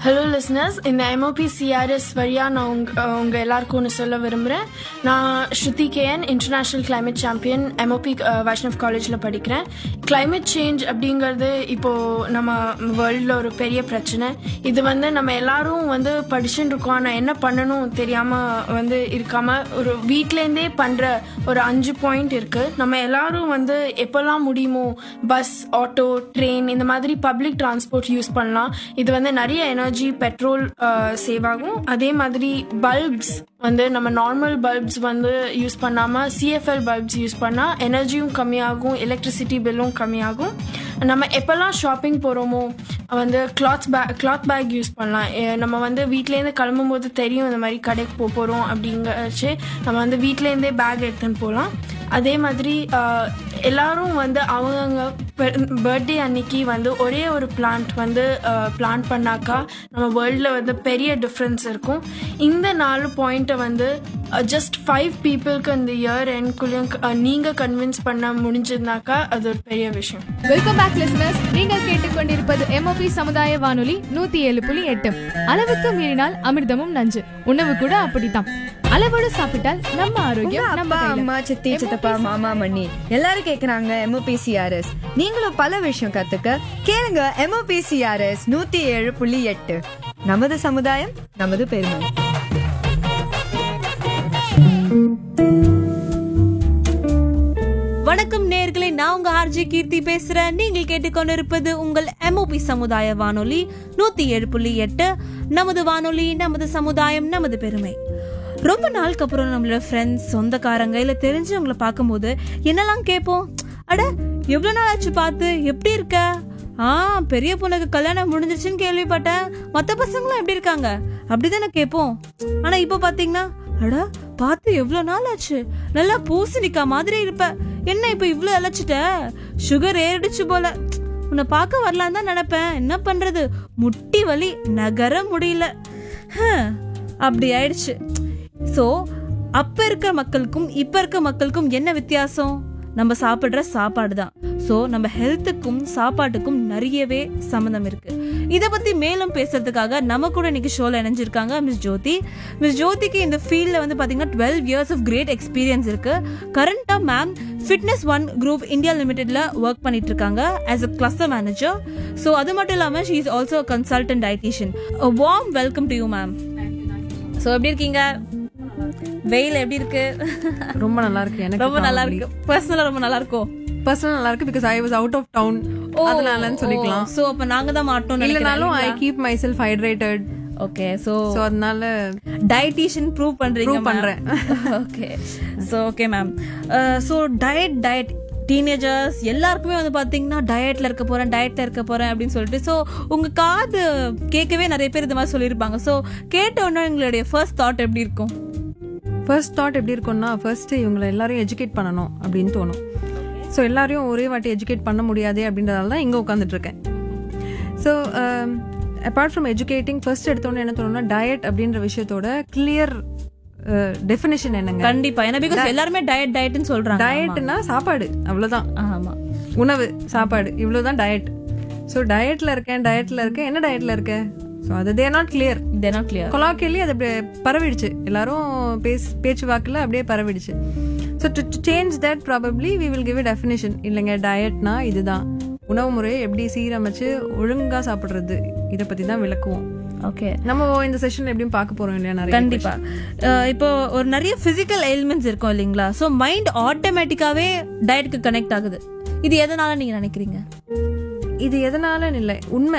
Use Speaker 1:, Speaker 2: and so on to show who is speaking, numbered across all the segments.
Speaker 1: Hello listeners இந்த MOP CRS வழியாக நான் உங்க உங்கள் எல்லாருக்கும் ஒன்று சொல்ல விரும்புகிறேன் நான் Shruti KN international climate champion MOP Vaishnav காலேஜில் படிக்கிறேன் climate சேஞ்ச் அப்படிங்கிறது இப்போது நம்ம வேர்ல்டில் ஒரு பெரிய பிரச்சனை இது வந்து நம்ம எல்லாரும் வந்து படிச்சுட்டு இருக்கோம் ஆனால் என்ன பண்ணணும் தெரியாமல் வந்து இருக்காமல் ஒரு வீட்டிலேருந்தே பண்ணுற ஒரு அஞ்சு பாயிண்ட் இருக்குது நம்ம எல்லாரும் வந்து எப்போல்லாம் முடியுமோ பஸ் ஆட்டோ ட்ரெயின் இந்த மாதிரி பப்ளிக் டிரான்ஸ்போர்ட் யூஸ் பண்ணலாம் இது வந்து நிறைய எனர்ஜி பெட்ரோல் சேவ் ஆகும் அதே மாதிரி பல்ப்ஸ் வந்து நம்ம நார்மல் பல்ப்ஸ் வந்து யூஸ் பண்ணாமல் சிஎஃப்எல் பல்ப்ஸ் யூஸ் பண்ணால் எனர்ஜியும் கம்மியாகும் எலக்ட்ரிசிட்டி பில்லும் கம்மியாகும் நம்ம எப்போல்லாம் ஷாப்பிங் போகிறோமோ வந்து cloth bag cloth bag use பண்ணலாம் எ- நம்ம வந்து வீட்டிலேருந்து கிளம்பும் போது தெரியும் இந்த மாதிரி கடைக்கு போக போகிறோம் அப்படிங்கச்சு நம்ம வந்து வீட்டிலேருந்தே பேக் எடுத்துன்னு போகலாம் அதே மாதிரி ஆஹ், எல்லாரும் வந்து அவங்கவுங்க பர்த்டே அன்னைக்கு வந்து ஒரே ஒரு பிளான்ட் வந்து பிளான்ட் பண்ணாக்கா நம்ம வேர்ல்டில் வந்து பெரிய டிஃப்ரென்ஸ் இருக்கும் இந்த நாலு பாயிண்ட்டை வந்து ஜஸ்ட் ஃபைவ் பீப்புளுக்கு இந்த இயர் எண்ட்குள்ளேயும் நீங்கள் கன்வின்ஸ் பண்ண முடிஞ்சதுனாக்கா அது ஒரு பெரிய விஷயம்
Speaker 2: வெல்கம் பேக் லிசனர்ஸ் நீங்கள் கேட்டுக்கொண்டிருப்பது எம்ஓபி சமுதாய வானொலி நூத்தி ஏழு புள்ளி எட்டு அளவுக்கு மீறினால் அமிர்தமும் நஞ்சு உணவு கூட அப்படித்தான் அளவோடு சாப்பிட்டால் நம்ம ஆரோக்கியம்
Speaker 3: உங்க
Speaker 2: நம்ம
Speaker 3: அப்பா
Speaker 2: கையில.
Speaker 3: அம்மா சித்தி சித்தப்பா மாமா மண்ணி எல்லாரும் கேக்குறாங்க எம்ஓபிசிஆர்எஸ் நீங்களும் பல விஷயம் கத்துக்க கேளுங்க எம்ஓபிசிஆர்எஸ் நூத்தி ஏழு புள்ளி எட்டு நமது சமுதாயம் நமது பெருமை
Speaker 4: வணக்கம் நேர்களே நான் உங்க ஆர்ஜி கீர்த்தி பேசுறேன் நீங்கள் கேட்டுக்கொண்டிருப்பது உங்கள் எம்ஓபி சமுதாய வானொலி நூத்தி ஏழு புள்ளி எட்டு நமது வானொலி நமது சமுதாயம் நமது பெருமை ரொம்ப நாளுக்கு அப்புறம் நம்மளோட ஃப்ரெண்ட்ஸ் சொந்தக்காரங்க இல்ல தெரிஞ்சவங்களை பார்க்கும்போது என்னெல்லாம் கேட்போம் அட எவ்வளவு நாள் ஆச்சு பார்த்து எப்படி இருக்க ஆ பெரிய பொண்ணுக்கு கல்யாணம் முடிஞ்சிருச்சுன்னு கேள்விப்பட்டேன் மத்த பசங்களும் எப்படி இருக்காங்க அப்படிதானே கேட்போம் ஆனா இப்போ பாத்தீங்கன்னா அட பார்த்து எவ்வளவு நாள் ஆச்சு நல்லா பூசணிக்கா மாதிரி இருப்ப என்ன இப்ப இவ்ளோ இழைச்சிட்ட சுகர் ஏறிடுச்சு போல உன்னை பார்க்க வரலாம் தான் நினைப்பேன் என்ன பண்றது முட்டி வலி நகர முடியல ஹம், அப்படி ஆயிடுச்சு சோ அப்ப இருக்க மக்களுக்கும் இப்ப இருக்க மக்களுக்கும் என்ன வித்தியாசம் நம்ம சாப்பிடுற சாப்பாடு தான் ஸோ நம்ம ஹெல்த்துக்கும் சாப்பாட்டுக்கும் நிறையவே சம்மந்தம் இருக்கு இதை பத்தி மேலும் பேசுறதுக்காக நம்ம கூட இன்னைக்கு ஷோல இணைஞ்சிருக்காங்க மிஸ் ஜோதி மிஸ் ஜோதிக்கு இந்த ஃபீல்ட்ல வந்து பாத்தீங்கன்னா twelve years of great experience இருக்கு கரண்டா ma'am fitness one group India லிமிடெட்ல ஒர்க் பண்ணிட்டு இருக்காங்க as a cluster manager so அது மட்டும் இல்லாம she is also consultant dietitian warm welcome to you ma'am so எப்படி இருக்கீங்க வெயில் எப்படி இருக்கு
Speaker 5: ரொம்ப நல்லா இருக்கு எனக்கு
Speaker 4: ரொம்ப நல்லா இருக்கு பர்சனலா ரொம்ப நல்லா இருக்கும்
Speaker 5: பர்சனல் நல்லா இருக்கு because I was out of town அதனாலன்னு சொல்லிக்கலாம்
Speaker 4: சோ அப்ப நாங்க தான் மாட்டோம்
Speaker 5: இல்லனாலும் I keep myself hydrated
Speaker 4: okay so
Speaker 5: so அதனால
Speaker 4: டயட்டிஷியன் ப்ரூவ் பண்றீங்க
Speaker 5: Prove பண்றேன்.
Speaker 4: Okay so okay ma'am so diet diet teenagers எல்லாருக்குமே வந்து பாத்தீங்கன்னா டயட்ல இருக்க போறேன் டயட்ல இருக்க போறேன் அப்படின்னு சொல்லிட்டு சோ உங்க காது கேட்கவே நிறைய பேர் இந்த மாதிரி சொல்லியிருப்பாங்க சோ கேட்ட உடனே உங்களுடைய ஃபர்ஸ்ட் தாட் எப்படி இருக்கும்
Speaker 5: ஃபர்ஸ்ட் தாட் எப்படி இருக்கும்னா ஃபர்ஸ்ட் இவங்களை எல்லாரையும் எஜுகேட் பண்ணணும் அப்படின்னு தோணும் ஸோ எல்லாரையும் ஒரே வாட்டி எஜுகேட் பண்ண முடியாதே அப்படின்றதால தான் இங்கே உட்காந்துட்டு இருக்கேன் so apart from educating first எடுத்தோன்னே என்ன தோணும்னா டயட் அப்படின்ற விஷயத்தோட கிளியர் டெஃபினேஷன் என்னங்க
Speaker 4: கண்டிப்பா ஏன்னா பிகாஸ் எல்லாருமே டயட் டயட்னு சொல்றாங்க
Speaker 5: டயட்னா சாப்பாடு அவ்வளவுதான்
Speaker 4: ஆமா
Speaker 5: உணவு சாப்பாடு இவ்வளவுதான் டயட் ஸோ டயட்ல இருக்கேன் டயட்ல இருக்கேன் என்ன டயட்ல இருக்க ஸோ அது they're not clear
Speaker 4: they're not clear
Speaker 5: colloquially அது அப்படியே பரவிடுச்சு எல்லாரும் பேஸ் பேச்சு வாக்குல அப்படியே பரவிடுச்சு so to change that probably we will give definition இல்லைங்க டயட்னா இதுதான் உணவு முறையை எப்படி சீரமைச்சு ஒழுங்கா சாப்பிடுறது இதை பத்தி தான் விளக்குவோம்
Speaker 4: ஓகே
Speaker 5: நம்ம இந்த செஷன்ல எப்படியும் பார்க்க போறோம் இல்லையா நிறைய
Speaker 4: கண்டிப்பா அஹ் இப்போ ஒரு நிறைய பிசிக்கல் எலிமெண்ட்ஸ் இருக்கும் இல்லைங்களா சோ மைண்ட் ஆட்டோமேட்டிக்காவே டயட்க்கு கனெக்ட் ஆகுது இது எதனால நீங்க நினைக்கிறீங்க
Speaker 5: இது எதனாலன்னு இல்லை உண்மை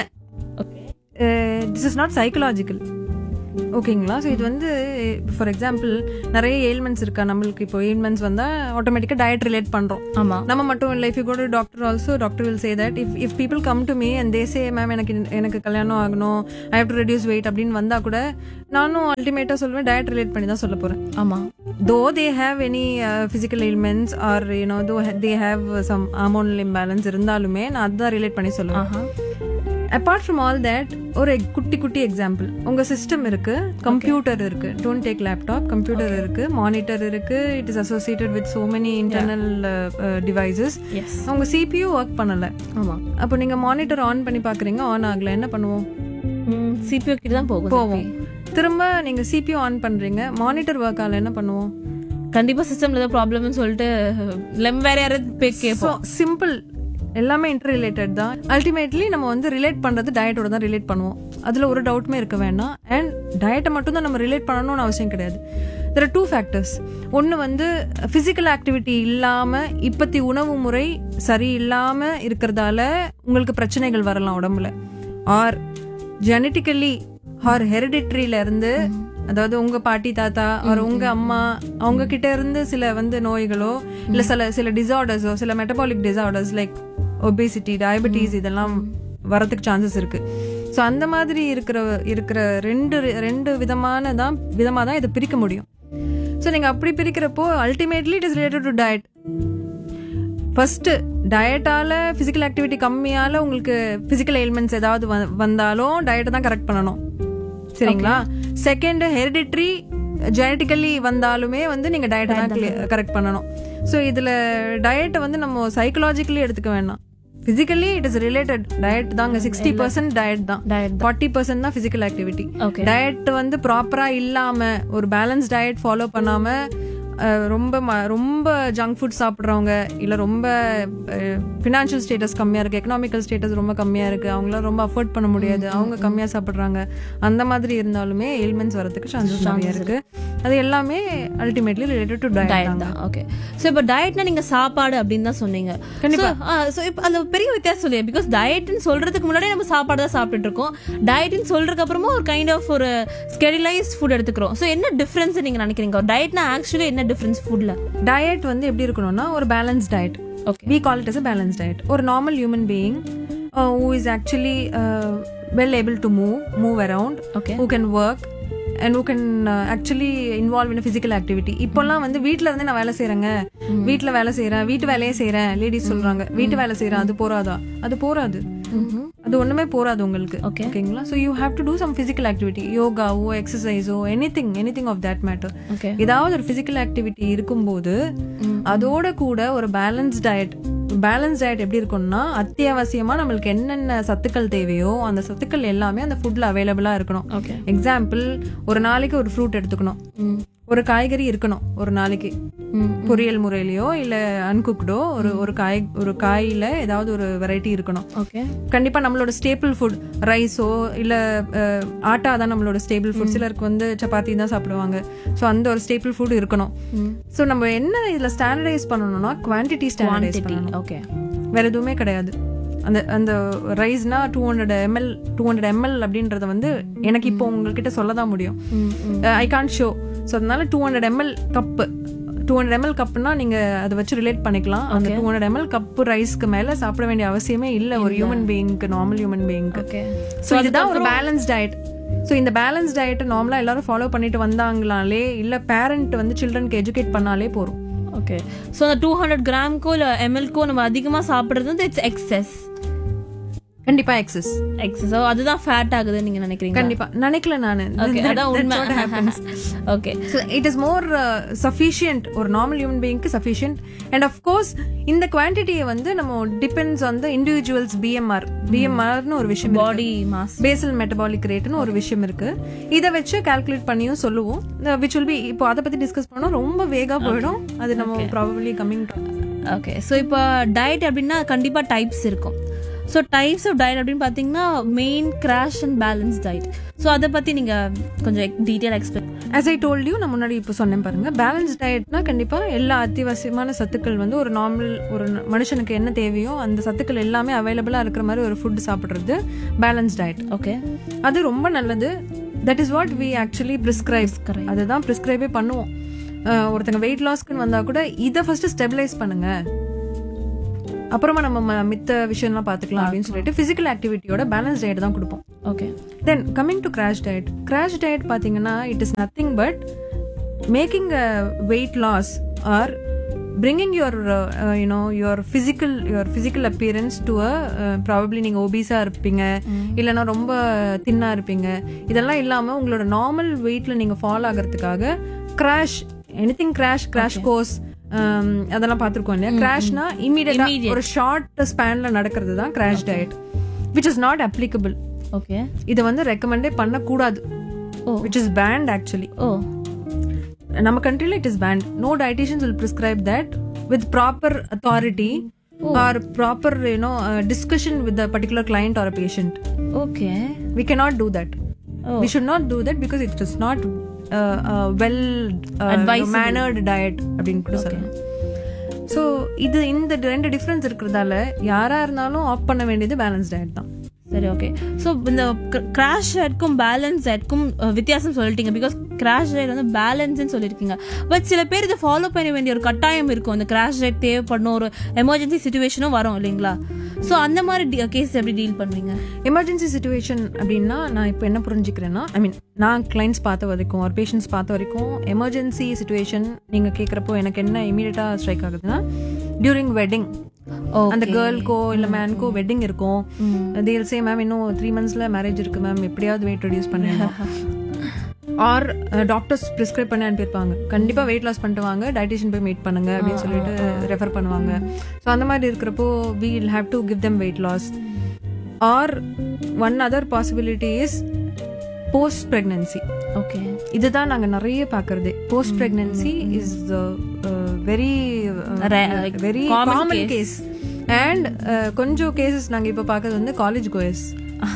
Speaker 5: திஸ் இஸ் நாட் சைக்கலாஜிக்கல் ஓகேங்களா ஸோ இது வந்து ஃபார் எக்ஸாம்பிள் நிறைய ஏல்மெண்ட்ஸ் இருக்கா நம்மளுக்கு இப்போ ஏல்மெண்ட்ஸ் வந்தால் ஆட்டோமேட்டிக்காக டயட் ரிலேட் பண்ணுறோம்
Speaker 4: ஆமா
Speaker 5: நம்ம மட்டும் இல்லை if you go to doctor also doctor will say that if if people come to me and they say ma'am எனக்கு இந்த- எனக்கு கல்யாணம் ஆகணும் I have to reduce weight அப்படின்னு வந்தா கூட நானும் அல்டிமேட்டாக சொல்லுவேன் டயட் ரிலேட் பண்ணி தான் சொல்ல போகிறேன்
Speaker 4: ஆமா
Speaker 5: though they have any physical ailments or you know though they have some hormonal imbalance இருந்தாலுமே நான் அதுதான் ரிலேட் பண்ணி சொல்லுவேன்
Speaker 4: ஆஹா
Speaker 5: அப்பார்ட் ஃப்ரம் ஆல் தட் ஒரு எக்- குட்டி குட்டி எக்ஸாம்பிள் உங்க சிஸ்டம் இருக்கு கம்ப்யூட்டர் இருக்கு டோன்ட் டேக் லேப்டாப் கம்ப்யூட்டர் இருக்கு மானிட்டர் இருக்கு it is associated with so many internal devices
Speaker 4: yes
Speaker 5: உங்க சிபியூ ஒர்க் பண்ணல
Speaker 4: ஆமா
Speaker 5: அப்போ நீங்க மானிட்டர் ஆன் பண்ணி பாக்குறீங்க ஆன் ஆகல என்ன பண்ணுவோம்
Speaker 4: சிபிஓ கிட்ட தான் போகும்
Speaker 5: போவோம் திரும்ப நீங்க சிபியூ ஆன் பண்றீங்க மானிட்டர் ஒர்க் ஆகல என்ன பண்ணுவோம்
Speaker 4: கண்டிப்பா சிஸ்டம்ல ஏதோ ப்ராப்ளம்னு சொல்லிட்டு லெம் வேற யாராவது போய்
Speaker 5: ஸோ
Speaker 4: கேட்போம்
Speaker 5: சிம்பிள் எல்லாமே இன்டர் ரிலேட்டட் தான் அல்டிமேட்லி நம்ம வந்து ரிலேட் பண்றது டயட்டோட தான் ரிலேட் பண்ணுவோம் அதுல ஒரு டவுட்டுமே இருக்க வேண்டாம் அண்ட் டயட்டை மட்டும் தான் நம்ம ரிலேட் பண்ணணும்னு அவசியம் கிடையாது தெர் டூ ஃபேக்டர்ஸ் ஒன்று வந்து ஃபிசிக்கல் ஆக்டிவிட்டி இல்லாம இப்பத்தி உணவு முறை சரி இல்லாம இருக்கிறதால உங்களுக்கு பிரச்சனைகள் வரலாம் உடம்புல ஆர் ஜெனட்டிக்கலி ஆர் ஹெரிடிட்ரியில இருந்து அதாவது உங்க பாட்டி தாத்தா ஒரு உங்க அம்மா அவங்க கிட்ட இருந்து சில வந்து நோய்களோ இல்ல சில சில டிசார்டர்ஸோ சில metabolic disorders like obesity diabetes இதெல்லாம் வரதுக்கு சான்சஸ் இருக்கு ஸோ அந்த மாதிரி இருக்கிற இருக்கிற ரெண்டு ரெண்டு விதமான தான் விதமா தான் இதை பிரிக்க முடியும் ஸோ நீங்க அப்படி பிரிக்கிறப்போ ultimately it is related to diet first டயட்டால பிசிக்கல் ஆக்டிவிட்டி கம்மியால உங்களுக்கு பிசிக்கல் எலிமெண்ட்ஸ் ஏதாவது வ- வந்தாலும் டயட்டை தான் கரெக்ட் பண்ணணும் சரிங்களா செகண்ட் ஹெரிடிட்ரி ஜெனட்டிக்கலி வந்தாலுமே வந்து நீங்க டயட்டை தான் கரெக்ட் பண்ணணும் ஸோ இதுல டயட்டை வந்து நம்ம சைக்கலாஜிக்கலி எடுத்துக்க வேண்டாம் physically it is related diet தாங்க சிக்ஸ்டி பர்சன்ட் டயட் தான்
Speaker 4: Diet
Speaker 5: ஃபார்ட்டி பர்சன்ட் தான் பிசிக்கல் ஆக்டிவிட்டி
Speaker 4: Okay.
Speaker 5: டயட் வந்து ப்ராப்பரா இல்லாம ஒரு பேலன்ஸ் டயட் ஃபாலோ பண்ணாம அஹ், ரொம்ப ம- ரொம்ப ஜங்க் ஃபுட் சாப்பிட்றவங்க இல்ல ரொம்ப ஃபினான்ஷியல் ஸ்டேட்டஸ் கம்மியா இருக்கு எக்கனாமிக்கல் ஸ்டேட்டஸ் ரொம்ப கம்மியா இருக்கு அவங்களாம் ரொம்ப அஃபோர்ட் பண்ண முடியாது அவங்க கம்மியா சாப்பிடுறாங்க அந்த மாதிரி இருந்தாலுமே எலிமெண்ட்ஸ் வரதுக்கு சான்சஸ் நிறைய இருக்கு அது எல்லாமே ultimately related to diet
Speaker 4: diet தான் ஓகே ஸோ இப்போ டயட்னா நீங்க சாப்பாடு அப்படின்னு தான் சொன்னீங்க
Speaker 5: கண்டிப்பா.
Speaker 4: ஸோ இப்போ அது பெரிய வித்தியாசம் இல்லையா பிகாஸ் டயட்னு சொல்றதுக்கு முன்னாடி நம்ம சாப்பாடு தான் சாப்பிட்டுட்டு இருக்கோம் டயட்னு சொல்றதுக்கு அப்புறமா ஒரு கைண்ட் ஆஃப் ஒரு ஸ்கெடிலைஸ்ட் ஃபுட் எடுத்துக்கிறோம் ஸோ என்ன டிஃபரன்ஸ் நீங்க நினைக்கிறீங்க டயட்னா ஆக்சுவலி என்ன டிஃபரன்ஸ் ஃபுட்ல
Speaker 5: டயட் வந்து எப்படி இருக்கணும்னா ஒரு balance diet
Speaker 4: Okay.
Speaker 5: We call it as a balance diet ஒரு normal human being who is actually well able to move move around
Speaker 4: Okay.
Speaker 5: Who can work and who can actually involve in physical activity இப்போல்லாம் வந்து வீட்ல இருந்து நான் வேலை செய்யறேங்க வீட்ல வேலை செய்யறேன் வீட்டு வேலையே செய்யறேன் லேடிஸ் சொல்றாங்க வீட்டு வேலை செய்யறேன் அது போறாதா அது போறாது அது ஒண்ணுமே போறாது உங்களுக்கு
Speaker 4: Okay.
Speaker 5: ஓகேங்களா so you have to do some physical activity யோகாவோ எக்ஸசைஸோ anything anything of that matter
Speaker 4: okay
Speaker 5: ஏதாவது ஒரு பிசிக்கல் ஆக்டிவிட்டி இருக்கும்போது அதோட கூட ஒரு பேலன்ஸ் டயட் பேலன்ஸ் டயட் எப்படி இருக்கும்னா அத்தியாவசியமா நம்மளுக்கு என்னென்ன சத்துக்கள் தேவையோ அந்த சத்துக்கள் எல்லாமே அந்த ஃபுட்ல அவைலபிளா இருக்கணும்
Speaker 4: Okay.
Speaker 5: எக்ஸாம்பிள் ஒரு நாளைக்கு ஒரு ஃப்ரூட் எடுத்துக்கணும் ஒரு காய்கறி இருக்கணும் ஒரு நாளைக்கு
Speaker 4: ம்.
Speaker 5: பொரியல் முறையிலயோ இல்ல அன்குக்டோ ஒரு ஒரு காய் ஒரு காயில ஏதாவது ஒரு வெரைட்டி இருக்கணும்
Speaker 4: ஓகே
Speaker 5: கண்டிப்பா நம்மளோட ஸ்டேபிள் ஃபுட் ரைஸோ இல்ல அஹ், ஆட்டா தான் நம்மளோட ஸ்டேபிள் ஃபுட் சிலருக்கு வந்து சப்பாத்தி தான் சாப்பிடுவாங்க ஸோ அந்த ஒரு ஸ்டேபிள் ஃபுட் இருக்கணும் ஸோ நம்ம என்ன இதுல ஸ்டாண்டர்டைஸ் பண்ணணும்னா குவான்டிட்டி ஸ்டாண்டர்டைஸ் பண்ணணும்
Speaker 4: ஓகே
Speaker 5: வேற எதுவுமே கிடையாது அந்த அந்த ரைஸ்னா two hundred ML two hundred ML அப்படின்றத வந்து எனக்கு இப்போ உங்ககிட்ட சொல்ல தான் முடியும் ஐ கான்ட் ஷோ ஸோ அதனால two hundred ML cup two hundred ML கப்னா நீங்க அதை வச்சு ரிலேட் பண்ணிக்கலாம் அந்த டூ ஹண்ட்ரட் எம்எல் கப்பு ரைஸ்க்கு மேல சாப்பிட வேண்டிய அவசியமே இல்ல ஒரு ஹியூமன் பீயிங்க்கு நார்மல் ஹியூமன் பீயிங்க்கு
Speaker 4: ஓகே
Speaker 5: ஸோ இதுதான் ஒரு பேலன்ஸ் டயட் ஸோ இந்த பேலன்ஸ் டயட்டை நார்மலா எல்லாரும் ஃபாலோ பண்ணிட்டு வந்தாங்களாலே இல்ல பேரண்ட் வந்து சில்ட்ரனுக்கு எஜுகேட் பண்ணாலே போதும்
Speaker 4: ஓகே ஸோ அந்த டூ ஹண்ட்ரட் கிராம்க்கோ இல்லை எம்எல்க்கோ நம்ம அதிகமாக சாப்பிட்றது வந்து இட்ஸ் எக்ஸஸ்
Speaker 5: கண்டிப்பா எக்ஸஸ்
Speaker 4: எக்ஸஸ் அதுதான் ஃபேட் ஆகுதுன்னு நீங்க நினைக்கிறீங்க
Speaker 5: கண்டிப்பா நினைக்கல நானு
Speaker 4: ஓகே அதான் உண்மை okay
Speaker 5: so it is more sufficient ஒரு நார்மல் ஹியூமன் பீயிங்க்கு சஃபிஷியன்ட் அண்ட் ஆஃப் கோர்ஸ் இந்த குவான்டிட்டியை வந்து நம்ம depends on the individuals BMR பிஎம்ஆர்னு ஒரு விஷயம்
Speaker 4: பாடி மாஸ்
Speaker 5: பேசல் மெட்டபாலிக் ரேட்னு ஒரு விஷயம் இருக்கு இதை வச்சு கால்குலேட் பண்ணியும் சொல்லுவோம் விச் வில் பி இப்போ அதை பத்தி டிஸ்கஸ் பண்ணோம் ரொம்ப வேகா போயிடும் அது நம்ம ப்ராபப்ளி கம்மிங்
Speaker 4: ஓகே ஸோ இப்போ டயட் அப்படின்னா கண்டிப்பாக டைப்ஸ் இருக்கும் ஸோ டைப்ஸ் ஆஃப் டயட் அப்படின்னு பார்த்தீங்கன்னா main crash and balance diet so அதை பற்றி நீங்கள் கொஞ்சம் detail explain
Speaker 5: as I told you நான் முன்னாடி இப்போ சொன்னேன் பாருங்க பேலன்ஸ் டயட்னா கண்டிப்பா எல்லா அத்தியாவசியமான சத்துக்கள் வந்து ஒரு நார்மல் ஒரு மனுஷனுக்கு என்ன தேவையோ அந்த சத்துக்கள் எல்லாமே அவைலபிளா இருக்கிற மாதிரி ஒரு ஃபுட் சாப்பிடுறது பேலன்ஸ் டயட்
Speaker 4: ஓகே
Speaker 5: அது ரொம்ப நல்லது that is what we actually prescribe அதுதான் பிரிஸ்கிரைபே பண்ணுவோம் அஹ் ஒருத்தங்க வெயிட் லாஸ்க்குன்னு வந்தா கூட இதை ஃபர்ஸ்ட் ஸ்டெபிலைஸ் பண்ணுங்க அப்புறமா நம்ம ம- மித்த விஷயம்லாம் பார்த்துக்கலாம் அப்படின்னு சொல்லிட்டு பிசிக்கல் ஆக்டிவிட்டியோட பேலன்ஸ் டயட் தான் கொடுப்போம்
Speaker 4: okay
Speaker 5: then coming to crash diet crash diet பார்த்தீங்கன்னா it is nothing but making a weight loss or bringing your uh, uh, you know your physical your physical appearance to a uh, probably நீங்க ஒபீஸா இருப்பீங்க இல்லைன்னா ரொம்ப தின்னா இருப்பீங்க இதெல்லாம் இல்லாம உங்களோட நார்மல் வெயிட்ல நீங்க ஃபாலோ ஆகிறதுக்காக crash anything crash crash course அதெல்லாம் பார்த்துருக்கோம் இல்லையா கிராஷ்னா இம்மீடியட்டா ஒரு ஷார்ட் ஸ்பேன்ல நடக்கிறது தான் crash diet which is not applicable
Speaker 4: okay
Speaker 5: இதை வந்து ரெக்கமெண்டே பண்ணக்கூடாது
Speaker 4: oh.
Speaker 5: Which is banned actually
Speaker 4: oh
Speaker 5: நம்ம கண்ட்ரில it is banned no dietitians will prescribe that with proper authority or proper you know discussion with a particular client or a patient
Speaker 4: okay
Speaker 5: we cannot do that we should not do that because it is not uh, uh, well uh,
Speaker 4: Advisable.
Speaker 5: mannered diet அப்படின்னு கூட சொல்லலாம் so இது இந்த ரெண்டு difference இருக்கிறதால யாரா இருந்தாலும் of பண்ண வேண்டியது பேலன்ஸ் டயட் தான்
Speaker 4: சரி ஓகே ஸோ இந்த கிராஷ் டயட்க்கும் பேலன்ஸ் டயட்க்கும் வித்தியாசம் சொல்லிட்டீங்க பிகாஸ் கிராஷ் டயட் வந்து பேலன்ஸ்னு சொல்லியிருக்கீங்க பட் சில பேர் இதை ஃபாலோ பண்ண வேண்டிய ஒரு கட்டாயம் இருக்கும் இந்த கிராஷ் டயட் தேவைப்படணும் ஒரு எமர்ஜென்சி சுச்சுவேஷனும் வரும் இல்லைங்களா ஸோ அந்த மாதிரி கேஸ் எப்படி டீல் பண்ணுவீங்க
Speaker 5: எமர்ஜென்சி சுச்சுவேஷன் அப்படின்னா நான் இப்போ என்ன புரிஞ்சுக்கிறேன்னா ஐ மீன் நான் கிளைண்ட்ஸ் பார்த்த வரைக்கும் ஒரு பேஷண்ட்ஸ் பார்த்த வரைக்கும் எமர்ஜென்சி சுச்சுவேஷன் நீங்க கேட்குறப்போ எனக்கு என்ன இமீடியட்டா ஸ்ட்ரைக் ஆகுதுன்னா டியூரிங் வெட்டிங் அந்த கேர்ள்க்கோ இல்ல மேன்க்கோ வெட்டிங் இருக்கும் தேல் சே மேம் இன்னும் த்ரீ மந்த்ஸ்ல மேரேஜ் இருக்கு மேம் எப்படியாவது வெயிட் ரெடியூஸ் பண்ணிடணும் ஆர் டாக்டர்ஸ் ப்ரிஸ்கிரைப் பண்ணி அனுப்பியிருப்பாங்க கண்டிப்பா வெயிட் லாஸ் பண்ணிட்டு வாங்க டயட்டிஷியன் போய் மீட் பண்ணுங்க அப்படின்னு சொல்லிட்டு ரெஃபர் பண்ணுவாங்க ஸோ அந்த மாதிரி இருக்கிறப்போ we will have to give them weight loss or one other possibility is post pregnancy
Speaker 4: okay
Speaker 5: இதுதான் நாங்க நிறைய பாக்குறது post pregnancy is very
Speaker 4: Rare, like
Speaker 5: very
Speaker 4: common
Speaker 5: common case and கொஞ்சம் கேசஸ் நாங்க இப்ப பாக்குறது வந்து காலேஜ் கோயஸ்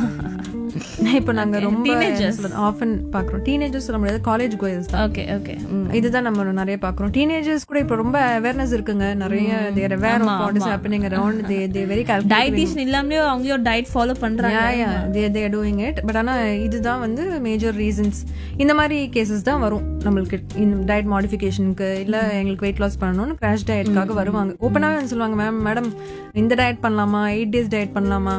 Speaker 5: இப்போ நாங்க ரொம்ப ஆஃபன் பாக்குறோம் டீனேஜர்ஸ் சொல்ல முடியாது காலேஜ் கோயஸ் தான்
Speaker 4: ஓகே ஓகே
Speaker 5: இதுதான் நம்ம நிறைய பாக்குறோம் டீனேஜர்ஸ் கூட இப்ப ரொம்ப அவேர்னஸ் இருக்குங்க நிறைய they're aware of what is happening around they they very
Speaker 4: dietitian இல்லாமலே அவங்களே ஒரு டயட் ஃபாலோ பண்றாங்க
Speaker 5: தே டூயிங் இட் பட் ஆனா இதுதான் வந்து மேஜர் ரீசன்ஸ் இந்த மாதிரி கேசஸ் தான் வரும் நம்மளுக்கு டயட் மாடிஃபிகேஷனுக்கு இல்ல எங்களுக்கு வெயிட் லாஸ் பண்ணணும்னு கிராஷ் டயட்காக வருவாங்க ஓப்பனாவே வந்து சொல்லுவாங்க மேம் மேடம் இந்த டயட் பண்ணலாமா எயிட் டேஸ் டயட் பண்ணலாமா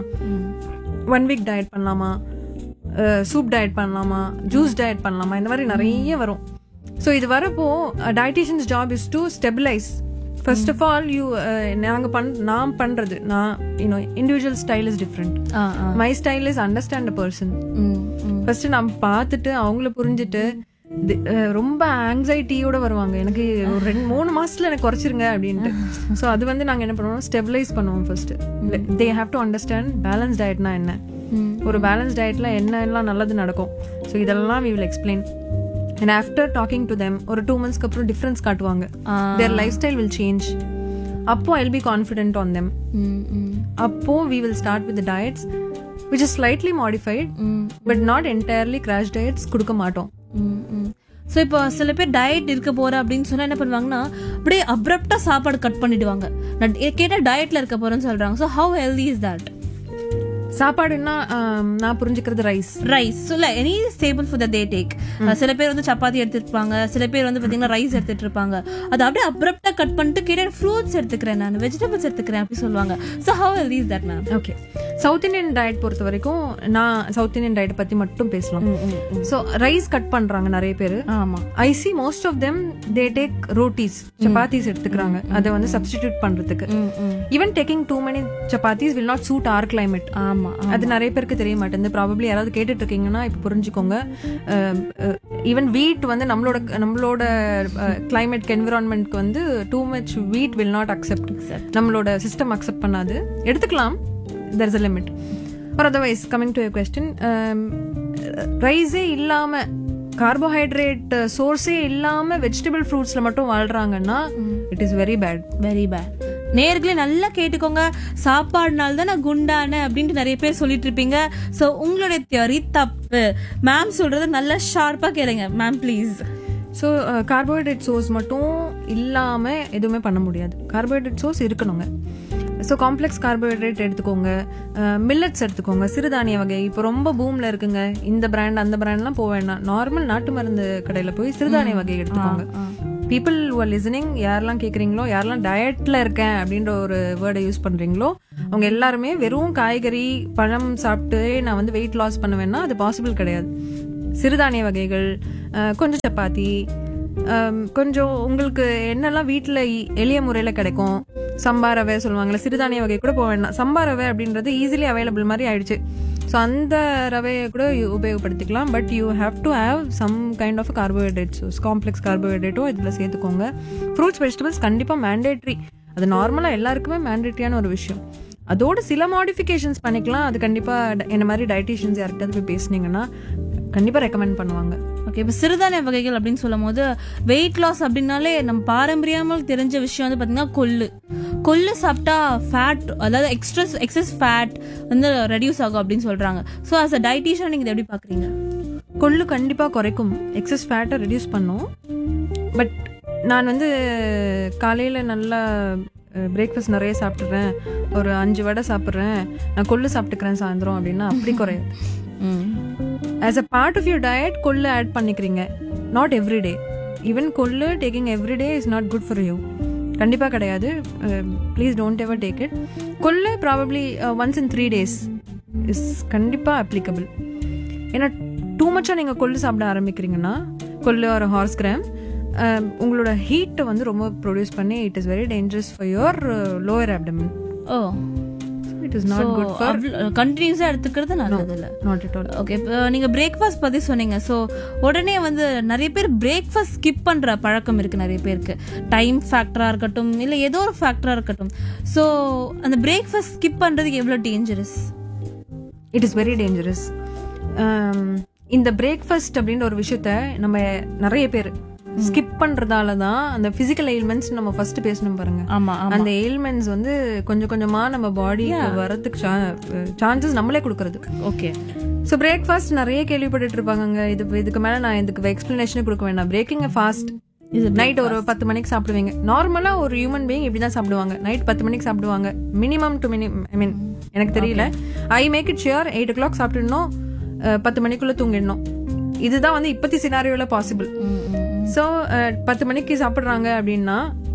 Speaker 5: ஒன் வீக் டயட் பண்ணலாமா சூப் டயட் பண்ணலாமா ஜூஸ் டயட் பண்ணலாமா இந்த மாதிரி நிறைய வரும் ஸோ இது வரப்போ dietitians job is to stabilise first of all you நாங்கள் பண் நான் பண்ணுறது நான் you know individual style is different my style is understand a person first நான் பார்த்துட்டு அவங்கள புரிஞ்சுட்டு தி- அஹ் ரொம்ப ஆங்ஸைட்டியோட வருவாங்க எனக்கு ஒரு ரெண்டு மூணு மாசத்துல எனக்கு குறைச்சிருங்க அப்படின்ட்டு ஸோ அது வந்து நாங்க என்ன பண்ணுவோம் ஸ்டெபிலைஸ் பண்ணுவோம் first they have to understand balance டயட்னா என்ன ஒரு பேலன்ஸ் டயட்ல என்ன எல்லாம் நல்லது நடக்கும் ஸோ இதெல்லாம் we will explain and after talking to them ஒரு டூ மந்த்ஸ்க்கு அப்புறம் டிஃப்ரென்ஸ் காட்டுவாங்க their lifestyle will change அப்போ I'll be confident on them அப்போ we will start with diets which is slightly modified but not entirely crash diets கொடுக்க மாட்டோம்
Speaker 4: so இப்போ சில பேர் டயட் இருக்க போற அப்படின்னு சொன்னா என்ன பண்ணுவாங்கன்னா அப்படியே அப்ரப்டா சாப்பாடு கட் பண்ணிடுவாங்க நான் கேட்டா டயட்ல இருக்க போறேன்னு சொல்றாங்க so how healthy is that
Speaker 5: சாப்பாடுன்னா ஆம், நான் புரிஞ்சுக்கிறது ரைஸ்
Speaker 4: ரைஸ் ஸோ இல்லை any staple for the day take சில பேர் வந்து சப்பாத்தி எடுத்துருப்பாங்க சில பேர் வந்து பார்த்தீங்கன்னா ரைஸ் எடுத்துட்டு இருப்பாங்க அது அப்படியே அப்ரப்டா கட் பண்ணிட்டு கேட்ட ஃப்ரூட்ஸ் எடுத்துக்கிறேன் நான் வெஜிடபிள்ஸ் எடுத்துக்கிறேன் அப்படி சொல்லுவாங்க so how healthy is that ma'am
Speaker 5: okay South Indian diet பொறுத்த வரைக்கும் நான் சவுத் இந்தியன் டயட் பத்தி மட்டும் பேசலாம் ஸோ ரைஸ் கட் பண்றாங்க நிறைய பேர்
Speaker 4: ஆமா
Speaker 5: I see most of them they take rotis chapatis எடுத்துக்கிறாங்க அதை வந்து சப்ஸ்டிடியூட் பண்றதுக்கு even taking too many chapatis will not suit our climate
Speaker 4: ஆமா
Speaker 5: அது நிறைய பேருக்கு தெரிய மாட்டேங்குது ப்ராபப்ளி யாராவது கேட்டுட்டு இருக்கீங்கன்னா இப்போ புரிஞ்சுக்கோங்க ஈவன் வீட் வந்து நம்மளோட நம்மளோட கிளைமேட் என்விரான்மெண்ட்க்கு வந்து too much wheat will not accept நம்மளோட சிஸ்டம் அக்செப்ட் பண்ணாது எடுத்துக்கலாம் there is a limit or otherwise coming to question ரைஸே இல்லாம கார்போஹைட்ரேட் சோர்ஸே இல்லாம வெஜிடபிள் ஃப்ரூட்ஸ்ல மட்டும் வாழ்றாங்கன்னா it is very bad
Speaker 4: very bad நேர்களே நல்லா கேட்டுக்கோங்க சாப்பாடுனால தான் நான் குண்டானேன் அப்படின்ட்டு நிறைய பேர் சொல்லிட்டு இருப்பீங்க ஸோ உங்களுடைய தியரி தப்பு மேம் சொல்றத நல்லா ஷார்ப்பா கேளுங்க ma'am please
Speaker 5: so carbohydrate source மட்டும் இல்லாமல் எதுவுமே பண்ண முடியாது கார்போஹைட்ரேட் சோர்ஸ் இருக்கணுங்க ஸோ காம்ப்ளெக்ஸ் கார்போஹைட்ரேட் எடுத்துக்கோங்க மில்லட்ஸ் எடுத்துக்கோங்க சிறுதானிய வகை இப்போ ரொம்ப பூமில் இருக்குங்க இந்த பிராண்ட் அந்த பிராண்ட்லாம் போக வேண்டாம் நார்மல் நாட்டு மருந்து கடையில் போய் சிறுதானிய வகை எடுத்துக்கோங்க பீப்புள் ஆர் லிசனிங் யாரெல்லாம் கேட்குறீங்களோ யாரெல்லாம் டயட்ல இருக்கேன் அப்படின்ற ஒரு வேர்டை யூஸ் பண்ணுறீங்களோ அவங்க எல்லாருமே வெறும் காய்கறி பழம் சாப்பிட்டு நான் வந்து வெயிட் லாஸ் பண்ணுவேன்னா அது பாசிபிள் கிடையாது சிறுதானிய வகைகள் அஹ், கொஞ்சம் சப்பாத்தி அம், கொஞ்சம் உங்களுக்கு என்னெல்லாம் வீட்டில் எளிய முறையில் கிடைக்கும் சம்பா ரவை சொல்லுவாங்கல்ல சிறுதானிய வகை கூட போக வேண்டாம் சம்பா ரவை அப்படின்றது ஈஸிலி அவைலபிள் மாதிரி ஆயிடுச்சு ஸோ அந்த ரவையை கூட you உபயோகப்படுத்திக்கலாம் but you have to have some kind of carbohydrates complex கார்போஹைட்ரேட்டும் இதில் சேர்த்துக்கோங்க ஃப்ரூட்ஸ் வெஜிடபிள்ஸ் கண்டிப்பாக மேண்டேட்ரி அது நார்மலாக எல்லாருக்குமே மேண்டேட்ரியான ஒரு விஷயம் அதோட சில மாடிஃபிகேஷன்ஸ் பண்ணிக்கலாம் அது கண்டிப்பாக என்ன மாதிரி டயட்டிஷியன்ஸ் யார்கிட்ட போய் பேசுனீங்கன்னா கண்டிப்பாக ரெக்கமெண்ட் பண்ணுவாங்க
Speaker 4: ஓகே இப்போ சிறுதானிய வகைகள் அப்படின்னு சொல்லும் போது வெயிட் லாஸ் அப்படின்னாலே நம்ம பாரம்பரியமாக தெரிஞ்ச விஷயம் வந்து பார்த்தீங்கன்னா கொள்ளு கொள்ளு சாப்பிட்டா ஃபேட் அதாவது எக்ஸ்ட்ரஸ் எக்ஸஸ் ஃபேட் வந்து ரெடியூஸ் ஆகும் அப்படின்னு சொல்றாங்க ஸோ அஸ் அ டயட்டீஷியன் நீங்கள் இதை எப்படி பார்க்குறீங்க
Speaker 5: கொள்ளு கண்டிப்பாக குறைக்கும் எக்ஸஸ் ஃபேட்டை ரெடியூஸ் பண்ணும் பட் நான் வந்து காலையில் நல்லா பிரேக்ஃபாஸ்ட் நிறைய சாப்பிட்றேன் ஒரு அஞ்சு வடை சாப்பிட்றேன் நான் கொள்ளு சாப்பிட்டுக்கிறேன் சாயந்தரம் அப்படின்னா அப்படி குறையும் as a part of your diet கொள்ளு ஆட் பண்ணிக்கிறீங்க நாட் எவ்ரி டே ஈவன் கொள்ளு taking every day is not good for you கண்டிப்பாக கிடையாது please don't ever take it கொள்ளு probably once in three days is கண்டிப்பாக அப்ளிகபிள் ஏன்னா too மச்சாக நீங்கள் கொள்ளு சாப்பிட ஆரம்பிக்கிறீங்கன்னா கொள்ளு ஒரு ஹார்ஸ் கிராம் உங்களோட ஹீட்டை வந்து ரொம்ப ப்ரொடியூஸ் பண்ணி it is very dangerous for your lower abdomen
Speaker 4: oh
Speaker 5: it is not good for
Speaker 4: கண்டினியூஸாக எடுத்துக்கிறது நல்லது இல்லை
Speaker 5: நாட் இட் ஆல்
Speaker 4: ஓகே இப்போ நீங்கள் பிரேக்ஃபாஸ்ட் பற்றி சொன்னீங்க ஸோ உடனே வந்து நிறைய பேர் பிரேக்ஃபாஸ்ட் ஸ்கிப் பண்ணுற பழக்கம் இருக்குது நிறைய பேருக்கு டைம் ஃபேக்டராக இருக்கட்டும் இல்லை ஏதோ ஒரு ஃபேக்டராக இருக்கட்டும் ஸோ அந்த பிரேக்ஃபாஸ்ட் ஸ்கிப் பண்ணுறதுக்கு எவ்வளோ dangerous
Speaker 5: it is very dangerous இந்த பிரேக்ஃபாஸ்ட் அப்படின்ற ஒரு விஷயத்த நம்ம நிறைய பேர் ஸ்கிப் பண்றதால தான் அந்த பிசிக்கல் எயில்மெண்ட்ஸ் நம்ம ஃபர்ஸ்ட் பேசணும் பாருங்க
Speaker 4: ஆமா
Speaker 5: அந்த எயில்மெண்ட்ஸ் வந்து கொஞ்சம் கொஞ்சமா நம்ம பாடிக்கு வரதுக்கு சான்சஸ் நம்மளே கொடுக்கறது
Speaker 4: ஓகே
Speaker 5: ஸோ பிரேக்ஃபாஸ்ட் நிறைய கேள்விப்பட்டுட்டு இருப்பாங்க இது இதுக்கு மேல நான் இதுக்கு எக்ஸ்பிளனேஷன் கொடுக்க வேண்டாம் பிரேக்கிங் ஃபாஸ்ட் நைட் ஒரு பத்து மணிக்கு சாப்பிடுவீங்க நார்மலா ஒரு ஹியூமன் பீயிங் இப்படி தான் சாப்பிடுவாங்க நைட் பத்து மணிக்கு சாப்பிடுவாங்க minimum to minimum I mean எனக்கு தெரியல I make it sure eight o'clock சாப்பிட்டுடணும் அஹ், பத்து மணிக்குள்ள தூங்கிடணும் இதுதான் வந்து இப்பத்தி சினாரியோல பாசிபிள் ஸோ பத்து மணிக்கு சாப்பிட்றாங்க அப்படின்னா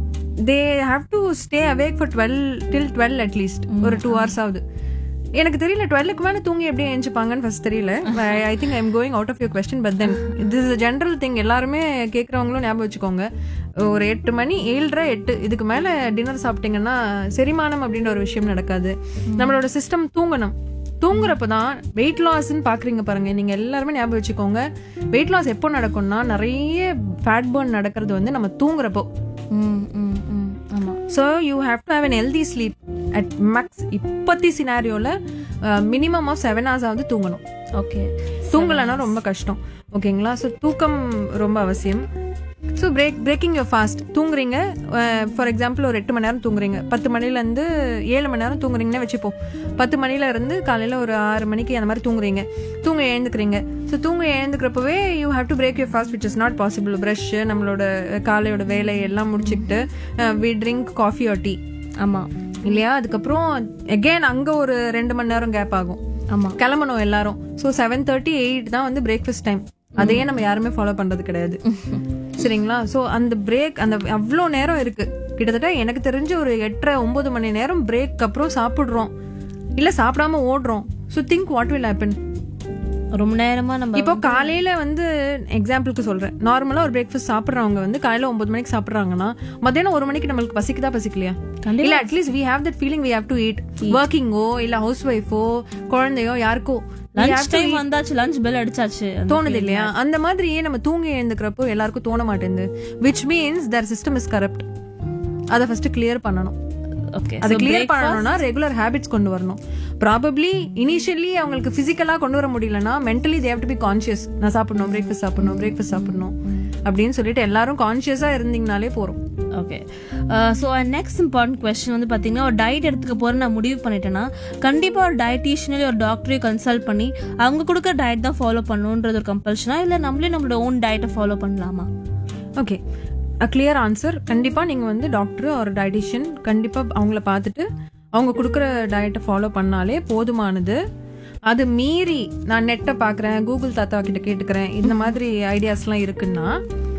Speaker 5: they have to stay awake for twelve till twelve at least ஒரு டூ ஹவர்ஸ் ஆகுது எனக்கு தெரியல டுவெல்லுக்கு மேலே தூங்கி எப்படி எழுந்துப்பாங்கன்னு ஃபர்ஸ்ட் தெரியல I think I'm going out of your question but then this is general thing எல்லாருமே கேட்குறவங்களும் ஞாபகம் வச்சுக்கோங்க ஒரு எட்டு மணி ஏழரை எட்டு இதுக்கு மேலே டின்னர் சாப்பிட்டீங்கன்னா செரிமானம் அப்படின்ற ஒரு விஷயம் நடக்காது நம்மளோட சிஸ்டம் தூங்கணும் தூங்குறப்ப தான் வெயிட் லாஸ்ன்னு பாக்குறீங்க பாருங்க நீங்க எல்லாருமே ஞாபகம் வச்சுக்கோங்க வெயிட் லாஸ் எப்போ நடக்கும்னா நிறைய ஃபேட் பர்ன் நடக்கிறது வந்து நம்ம தூங்குறப்போ
Speaker 4: ம் ம் ம் ஆமாம்
Speaker 5: so you have to have an healthy sleep at max இப்பத்தி சினாரியோல மினிமம் ஆஃப் செவன் ஹவர்ஸ் ஆகுது தூங்கணும்
Speaker 4: ஓகே
Speaker 5: தூங்கலைன்னா ரொம்ப கஷ்டம் ஓகேங்களா ஸோ தூக்கம் ரொம்ப அவசியம் so break breaking your fast தூங்குறீங்க ஃபார் எக்ஸாம்பிள் ஒரு எட்டு மணி நேரம் தூங்குறீங்க பத்து மணிலேருந்து ஏழு மணி நேரம் தூங்குறீங்கன்னு வச்சுப்போம் பத்து மணில இருந்து காலையில் ஒரு ஆறு மணிக்கு அந்த மாதிரி தூங்குறீங்க தூங்க எழுந்துக்கிறீங்க ஸோ தூங்க எழுந்துக்கிறப்பவே you have to break your fast which is not possible brush நம்மளோட காலையோட வேலை எல்லாம் முடிச்சுக்கிட்டு we drink coffee or tea
Speaker 4: ஆமாம்
Speaker 5: இல்லையா அதுக்கப்புறம் அகெயின் அங்கே ஒரு ரெண்டு மணி நேரம் கேப் ஆகும்
Speaker 4: ஆமாம்
Speaker 5: கிளம்பணும் எல்லாரும் ஸோ செவன் தேர்ட்டி எயிட் தான் வந்து பிரேக்ஃபாஸ்ட் டைம் அதையே நம்ம யாருமே ஃபாலோ பண்றது கிடையாது சரிங்களா ஸோ அந்த பிரேக் அந்த அவ்வளோ நேரம் இருக்கு கிட்டத்தட்ட எனக்கு தெரிஞ்ச ஒரு எட்டரை ஒன்பது மணி நேரம் பிரேக் அப்புறம் சாப்பிடுறோம் இல்ல சாப்பிடாம ஓடுறோம் so think what will happen
Speaker 4: ரொம்ப நேரமாக நம்ம
Speaker 5: இப்போ காலையில வந்து எக்ஸாம்பிளுக்கு சொல்றேன் நார்மலா ஒரு பிரேக்ஃபாஸ்ட் சாப்பிடுறவங்க வந்து காலையில ஒன்பது மணிக்கு சாப்பிடுறாங்கன்னா மத்தியானம் ஒரு மணிக்கு நம்மளுக்கு பசிக்குதா பசிக்கலையா இல்ல at least we have that feeling we have to eat ஒர்க்கிங்கோ இல்ல ஹவுஸ் ஒய்ஃபோ குழந்தையோ யாருக்கோ we have
Speaker 4: lunch
Speaker 5: to
Speaker 4: time வந்தாச்சு லஞ்ச் பெல் அடிச்சாச்சு அந்த
Speaker 5: தோணுது இல்லையா அந்த மாதிரியே நம்ம தூங்கி எழுந்துக்கிறப்போ எல்லாருக்கும் தோண மாட்டேங்குது which means their system is corrupt அதை ஃபர்ஸ்ட் கிளியர் பண்ணணும்
Speaker 4: ஓகே
Speaker 5: அதை கிளியர் பண்ணணும்னா ரெகுலர் ஹேபிட்ஸ் கொண்டு வரணும் ப்ராபப்ளி இனிஷியலி அவங்களுக்கு பிசிக்கலா கொண்டு வர முடியலன்னா mentally they've to be conscious நான் சாப்பிடணும் பிரேக்ஃபாஸ்ட் சாப்பிடணும் பிரேக்ஃபாஸ்ட் சாப்பிடணும் அப்படின்னு சொல்லிட்டு எல்லாரும் கான்சியஸா இருந்தீங்கனாலே போறோம்
Speaker 4: okay so next important question வந்து பார்த்தீங்கன்னா ஒரு டயட் எடுத்துக்க போகிறேன் நான் முடிவு பண்ணிட்டேன்னா கண்டிப்பாக ஒரு டயட்டீஷியனோ ஒரு டாக்டரையும் கன்சல்ட் பண்ணி அவங்க கொடுக்குற டயட் தான் ஃபாலோ பண்ணணுன்றது ஒரு கம்பல்ஷனா இல்லை நம்மளே நம்மளோட ஓன் டயட்டை ஃபாலோ பண்ணலாமா
Speaker 5: ஓகே அ கிளியர் ஆன்சர் கண்டிப்பா நீங்க வந்து டாக்டர் ஒரு டயட்டிஷியன் கண்டிப்பா அவங்கள பார்த்துட்டு அவங்க கொடுக்குற டயட்டை ஃபாலோ பண்ணாலே போதுமானது அது மீறி நான் நெட்டை பார்க்குறேன் கூகுள் தாத்தா கிட்ட கேட்டுக்கிறேன் இந்த மாதிரி ஐடியாஸ்லாம் இருக்குன்னா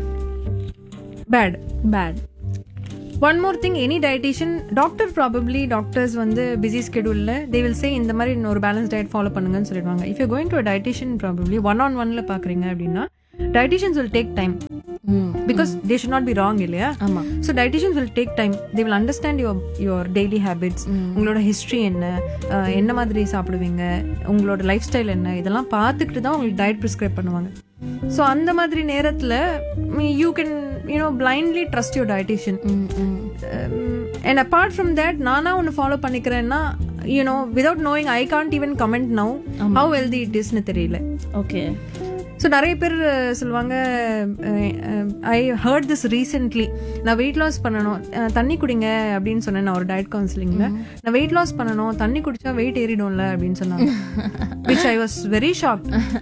Speaker 5: bad
Speaker 4: bad
Speaker 5: one more thing any dietitian doctor probably doctors வந்து பிஸி ஸ்கெடியூலில் தே வில் சே இந்த மாதிரி ஒரு பேலன்ஸ் டயட் ஃபாலோ பண்ணுங்கன்னு சொல்லிடுவாங்க if you going to dietitian probably one on ஒன்ல பார்க்குறீங்க அப்படின்னா dietitians will take time
Speaker 4: hmm
Speaker 5: because they should not be wrong இல்லையா
Speaker 4: ஆமா
Speaker 5: so dietitians will take time they will understand your your daily habits உங்களோட history என்ன ah, என்ன மாதிரி சாப்பிடுவீங்க உங்களோட லைஃப் ஸ்டைல் என்ன இதெல்லாம் பார்த்துக்கிட்டு தான் உங்களுக்கு டயட் ப்ரிஸ்கிரைப் பண்ணுவாங்க ஸோ அந்த மாதிரி நேரத்தில் you can you know blindly trust your dietitian
Speaker 4: hmm hmm
Speaker 5: and apart from that நானா ஒன்று ஃபாலோ பண்ணிக்கிறேன்னா you know without knowing I can't even comment now how healthy it இஸ்னு தெரியல
Speaker 4: ஓகே
Speaker 5: ஸோ நிறைய பேர் அஹ், சொல்லுவாங்க ஐ ஹர்ட் திஸ் ரீசென்ட்லி நான் weight loss பண்ணணும் அஹ், தண்ணி குடிங்க அப்படின்னு சொன்னேன் நான் ஒரு டயட் கவுன்சிலிங்ல நான் வெயிட் லாஸ் பண்ணணும் தண்ணி குடிச்சா வெயிட் ஏறிடும்ல அப்படின்னு சொன்னாங்க which I was very shock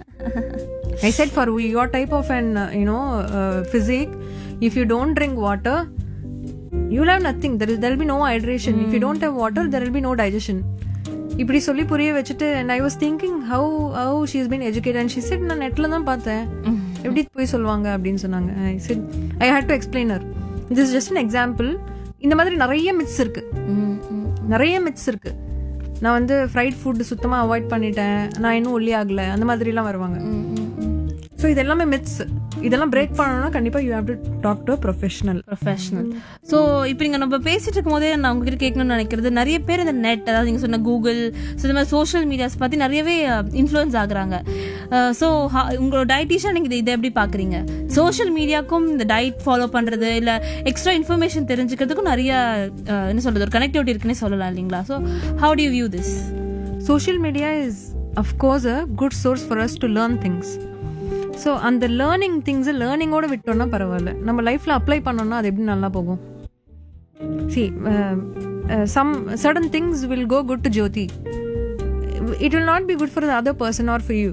Speaker 5: I said for your type of and you know physique if you don't drink water you'll have nothing there is there'll be no hydration if you don't have water there will be no digestion இப்படி சொல்லி புரிய வச்சுட்டு and I was thinking how how she is been educate and she said நான் நெட்ல தான் பார்த்தேன் எப்படி போய் சொல்லுவாங்க அப்படின்னு சொன்னாங்க I said I had to explain her this just an example இந்த மாதிரி நிறைய மித்ஸ் இருக்கு நிறைய மித்ஸ் இருக்கு நான் வந்து ஃப்ரைட் ஃபுட் சுத்தமாக அவாய்ட் பண்ணிட்டேன் நான் இன்னும் ஒல்லி ஆகல அந்த மாதிரிலாம் வருவாங்க ஸோ இது எல்லாமே மித்ஸ் இதெல்லாம் பிரேக் பண்ணணும்னா கண்டிப்பாக you have to talk to professional
Speaker 4: professional so இப்போ நீங்கள் நம்ம பேசிட்டு இருக்கும் போதே நான் உங்ககிட்ட கேட்கணும்னு நினைக்கிறது நிறைய பேர் இந்த நெட் அதாவது நீங்கள் சொன்ன கூகுள் ஸோ இந்த மாதிரி சோஷியல் மீடியாஸ் பற்றி நிறையவே இன்ஃப்ளூயன்ஸ் ஆகுறாங்க ஸோ உங்களோட டயட்டிஷியன் நீங்கள் இதை எப்படி பார்க்குறீங்க சோஷியல் மீடியாக்கும் இந்த டயட் ஃபாலோ பண்ணுறது இல்லை எக்ஸ்ட்ரா இன்ஃபர்மேஷன் தெரிஞ்சுக்கிறதுக்கும் நிறைய அஹ், என்ன சொல்கிறது ஒரு கனெக்டிவிட்டி இருக்குன்னே சொல்லலாம் இல்லைங்களா so how to view this
Speaker 5: social media is of course a good source for us to learn things so அந்த லேர்னிங் திங்ஸ் லேர்னிங்கோட விட்டோம்னா பரவாயில்ல நம்ம லைஃப்ல அப்ளை பண்ணோம்னா அது எப்படி நல்லா போகும் see some sudden things will go good to Jyothi it will not be good for the other person or for you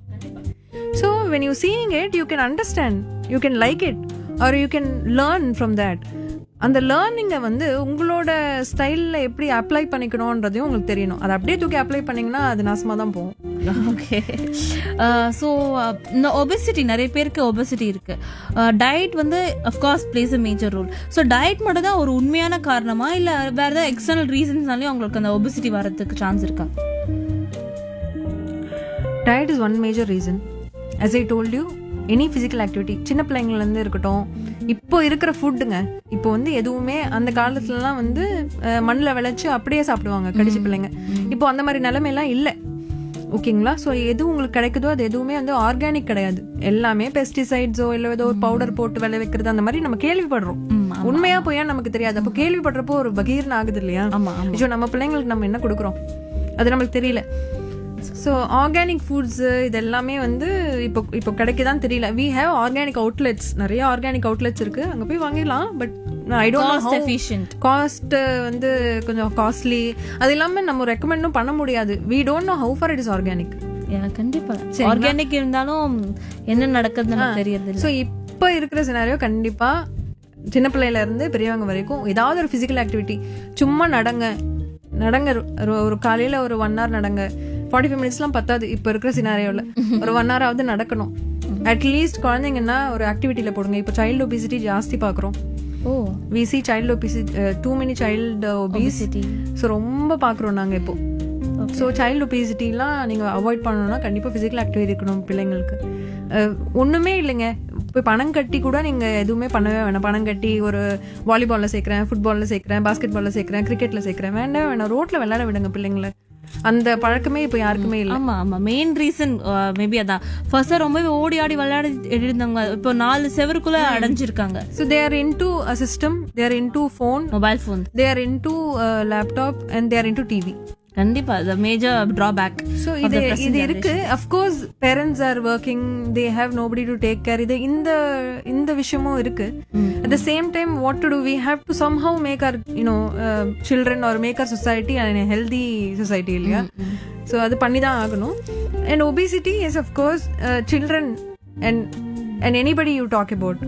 Speaker 5: so when you seeing it you can understand you can like it or you can learn from that அந்த லேர்னிங்கை வந்து உங்களோட ஸ்டைலில் எப்படி apply பண்ணிக்கணுன்றதையும் உங்களுக்கு தெரியணும் அதை அப்படியே தூக்கி அப்ளை பண்ணீங்கன்னா அது நாசமாக தான் போகும்
Speaker 4: ஓகே ஸோ இந்த ஒபெசிட்டி நிறைய பேருக்கு ஒபெசிட்டி இருக்கு டயட் வந்து of course plays a major role so diet மட்டும் தான் ஒரு உண்மையான காரணமா இல்லை வேற ஏதாவது எக்ஸ்டர்னல் ரீசன்ஸ்னாலே உங்களுக்கு அந்த ஒபெசிட்டி வரதுக்கு சான்ஸ் இருக்கா
Speaker 5: diet is one major reason as I told you any physical activity சின்ன பிள்ளைங்கள்லேருந்து இருக்கட்டும் இப்போ இருக்கிற ஃபுட்டுங்க இப்போ வந்து எதுவுமே அந்த காலத்துலலாம் வந்து மண்ணில் விளைச்சு அப்படியே சாப்பிடுவாங்க கடிச்சு பிள்ளைங்க இப்போ அந்த மாதிரி நிலைமையெல்லாம் இல்லை ஓகேங்களா ஸோ எது உங்களுக்கு கிடைக்குதோ அது எதுவுமே வந்து ஆர்கானிக் கிடையாது எல்லாமே பெஸ்டிசைட்ஸோ இல்லை ஏதோ ஒரு பவுடர் போட்டு விளை வைக்கிறது அந்த மாதிரி நம்ம கேள்விப்படுறோம் உண்மையா பொய்யா நமக்கு தெரியாது அப்போ கேள்விப்படுறப்போ ஒரு பகீர்னு ஆகுது இல்லையா
Speaker 4: ஆமா,
Speaker 5: ஐயோ நம்ம பிள்ளைங்களுக்கு நம்ம என்ன கொடுக்குறோம் அது நம்மளுக்கு தெரியல ஸோ ஆர்கானிக் ஃபுட்ஸ் இது எல்லாமே வந்து இப்போ இப்போ கிடைக்குதான்னு தெரியல வி ஹேவ் ஆர்கானிக் அவுட்லெட்ஸ் நிறைய ஆர்கானிக் அவுட்லெட்ஸ் இருக்கு அங்கே போய் வாங்கிடலாம் but I
Speaker 4: Cost
Speaker 5: don't
Speaker 4: efficient.
Speaker 5: Cost வந்து கொஞ்சம் காஸ்ட்லி அது இல்லாமல் நம்ம ரெக்கமெண்டும் பண்ண முடியாது we don't know how far it is organic
Speaker 4: Yeah, கண்டிப்பா ஆர்கானிக் இருந்தாலும் என்ன நடக்குதுன்னு நமக்கு தெரியறது இல்ல
Speaker 5: ஸோ இப்போ இருக்கிற சினாரியோ கண்டிப்பா சின்ன பிள்ளையில இருந்து பெரியவங்க வரைக்கும் ஏதாவது ஒரு ஃபிசிக்கல் ஆக்டிவிட்டி சும்மா நடங்க நடங்க ஒரு- ஒரு காலையில ஒரு ஒன் ஹவர் நடங்க ஃபார்ட்டி ஃபைவ் மினிட்ஸ்லாம் பத்தாது இப்போ இருக்கிற சினாரியோவில் ஒரு ஒன் ஹவராவது நடக்கணும் அட்லீஸ்ட் குழந்தைங்கன்னா ஒரு ஆக்டிவிட்டியில் போடுங்க இப்போ சைல்டு ஒபிசிட்டி ஜாஸ்தி பார்க்குறோம்
Speaker 4: oh
Speaker 5: we see child obesity too many child obesity so ரொம்ப பார்க்குறோம் நாங்கள் இப்போ ஸோ சைல்டு ஒபிசிட்டிலாம் நீங்கள் அவாய்ட் பண்ணணும்னா கண்டிப்பாக ஃபிசிக்கல் ஆக்டிவிட்டி இருக்கணும் பிள்ளைங்களுக்கு அஹ், ஒண்ணுமே இல்லைங்க இப்போ பணம் கட்டி கூட நீங்கள் எதுவுமே பண்ணவே வேணாம் பணம் கட்டி ஒரு வாலிபாலில் சேர்க்குறேன் ஃபுட்பாலில் சேர்க்குறேன் பாஸ்கெட் பாலில் சேர்க்குறேன் கிரிக்கெட்டில் சேர்க்குறேன் வேண்டாம் வேணாம் ரோட்டில் விளையாட விடுங்க பிள்ளைங்களை அந்த பழக்கமே இப்போ யாருக்குமே இல்லை
Speaker 4: ஆமா ஆமா மெயின் ரீசன் மேபி அதான் ஃபர்ஸ்ட் ரொம்பவே ஓடி ஆடி விளையாடி இருந்தாங்க இப்போ நாலு செவருக்குள்ள அடைஞ்சிருக்காங்க
Speaker 5: so they are into a system they are into phone
Speaker 4: mobile phone
Speaker 5: they are into laptop and they are into TV
Speaker 4: கண்டிப்பா த மேஜர் டிராபேக்
Speaker 5: ஸோ இது இது இருக்கு of course parents are working they have nobody to take care இது இந்த இந்த விஷயமும் இருக்கு at the same time what to do we have to some how make our you know children our make our society and healthy society இல்லையா so அது பண்ணி தான் ஆகணும் and obesity is of course children and and anybody you talk about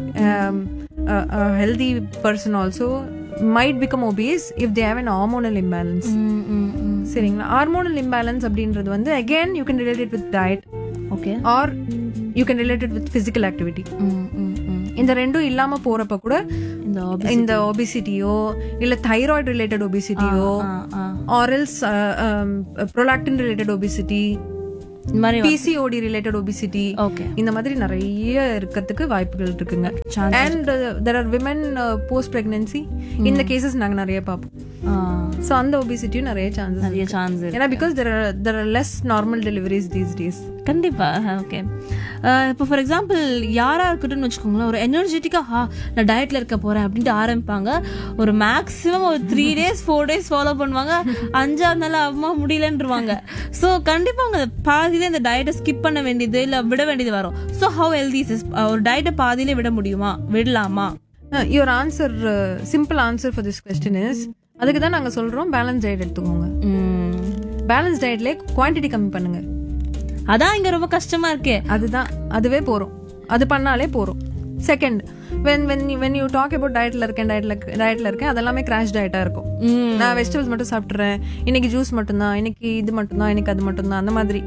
Speaker 5: healthy person also might become obese if they have an hormonal imbalance சரிங்களா hormonal imbalance அப்படின்றது வந்து again you can relate it with diet
Speaker 4: okay
Speaker 5: or you can relate it with physical activity இந்த ரெண்டும் இல்லாம போறப்ப கூட
Speaker 4: இந்த
Speaker 5: இந்த ஒபிசிட்டியோ இல்ல தைராய்டு ரிலேட்டட் ஒபிசிட்டியோ ஆரல்ஸ் ப்ரொலாக்டின் ரிலேட்டட் ஒபிசிட்டி
Speaker 4: இந்த மாதிரி
Speaker 5: பிசிஓடி ரிலேட்டட் ஒபிசிட்டி
Speaker 4: ஓகே
Speaker 5: இந்த மாதிரி நிறைய இருக்கிறதுக்கு வாய்ப்புகள் இருக்குங்க and there are women post pregnancy இந்த கேசஸ் நாங்க நிறைய பார்ப்போம் ஸோ அந்த ஒபிசிட்டியும் நிறைய சான்சஸ்
Speaker 4: நிறைய சான்ஸ்
Speaker 5: ஏன்னா because there there are less normal deliveries these days
Speaker 4: கண்டிப்பா ஓகே இப்போ ஃபார் எக்ஸாம்பிள் யாரா இருக்கட்டும்னு வச்சுக்கோங்களேன் ஒரு எனர்ஜெட்டிக்கா ஹா நான் டயட்ல இருக்க போறேன் அப்படின்ட்டு ஆரம்பிப்பாங்க ஒரு மேக்ஸிமம் ஒரு three days four days follow பண்ணுவாங்க அஞ்சாவது நாள் அம்மா முடியலன்றவாங்க ஸோ கண்டிப்பா அவங்க பாதியில இந்த டயட்டை ஸ்கிப் பண்ண வேண்டியது இல்ல விட வேண்டியது வரும் ஸோ ஹவு ஹெல்தி இஸ் ஒரு டயட்டை பாதியிலே விட முடியுமா விடலாமா
Speaker 5: your answer simple answer for this question is அதுக்கு தான் நாங்கள் சொல்கிறோம் பேலன்ஸ் டயட் எடுத்துக்கோங்க
Speaker 4: ம்.
Speaker 5: பேலன்ஸ் டயட்லேயே குவான்டிட்டி கம்மி பண்ணுங்க
Speaker 4: அதான் இங்க ரொம்ப கஷ்டமா இருக்கே
Speaker 5: அதுதான் அதுவே போறோம் அது பண்ணாலே போறோம் second when when when you talk about டயட்ல இருக்கேன் டயட்ல டயட்ல இருக்கேன் அதெல்லாமே கிராஷ் டயட்டா இருக்கும்
Speaker 4: ம்.
Speaker 5: நான் வெஜிடபிள்ஸ் மட்டும் சாப்பிட்றேன் இன்னைக்கு ஜூஸ் மட்டும்தான் இன்னைக்கு இது மட்டும்தான் இன்னைக்கு அது மட்டும்தான் அந்த மாதிரி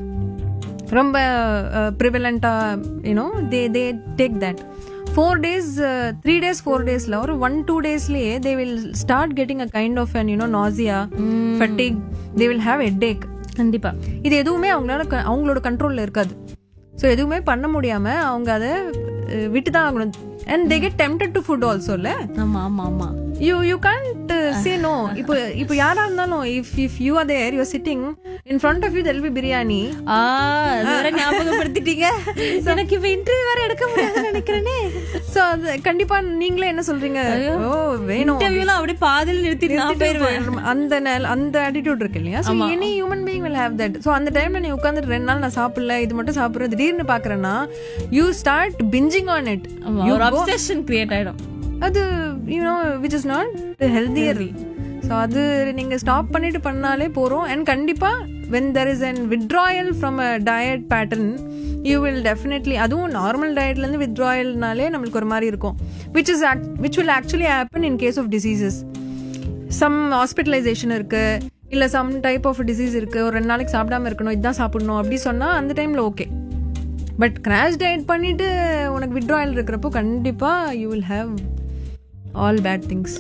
Speaker 5: ரொம்ப ப்ரிவலண்டா you know they they take that four days three days four டேஸ்ல ஒரு ஒன் டூ டேஸ்லயே they will start getting a kind of an you know nausea fatigue they will have head
Speaker 4: கண்டிப்பா
Speaker 5: இது எதுவுமே அவங்களால க- அவங்களோட கண்ட்ரோல்ல இருக்காது ஸோ எதுவுமே பண்ண முடியாம அவங்க அதை விட்டு தான் ஆகணும் and they get tempted to food also இல்ல
Speaker 4: ஆமா ஆமா ஆமா
Speaker 5: you you can't say no இப்போ இப்போ யாரா இருந்தாலும் if if you are there you sitting in front of you tell b biryani
Speaker 4: ஆ அது வேற ஞாபகப்படுத்திட்டீங்க எனக்கு இப்ப இன்டர்வியூ வேற எடுக்க முடியாதுன்னு நினைக்கிறேனே
Speaker 5: ஸோ அது கண்டிப்பா நீங்களே என்ன சொல்றீங்க ஓ வேணும்
Speaker 4: இன்டர்வியூலாம் அப்படியே பாதியில் நிறுத்திட்டு நான் போயிருவேன்
Speaker 5: போயிடுவேன். அந்த நெல்- அந்த attitude இருக்கு இல்லையா so any human being will have that so அந்த டைம்ல நீ உட்காந்துட்டு ரெண்டு நாள் நான் சாப்பிடல இது மட்டும் சாப்பிடுறேன் திடீர்னு பாக்குறேன்னா you start pinching on it
Speaker 4: ஆமா, ஒரு அப்செஷன் கிரியேட் ஆயிடும்
Speaker 5: அது you know which is not healthier so அது நீங்க ஸ்டாப் பண்ணிட்டு பண்ணாலே போறோம் அண்ட் கண்டிப்பா when there is an withdrawal from a diet pattern you will definitely அதுவும் நார்மல் டயட்ல இருந்து withdrawalனாலே நம்மளுக்கு ஒரு மாதிரி இருக்கும் which is which will actually happen in case of diseases some hospitalisation இருக்கு இல்ல சம் டைப் ஆஃப் டிசீஸ் இருக்கு ஒரு ரெண்டு நாளைக்கு சாப்பிடாம இருக்கணும் இதுதான் சாப்பிடணும் அப்படி சொன்னா அந்த டைம்ல ஓகே பட் கிராஷ் டயட் பண்ணிட்டு உனக்கு விட்ராயல் இருக்கிறப்போ கண்டிப்பா you will have all bad things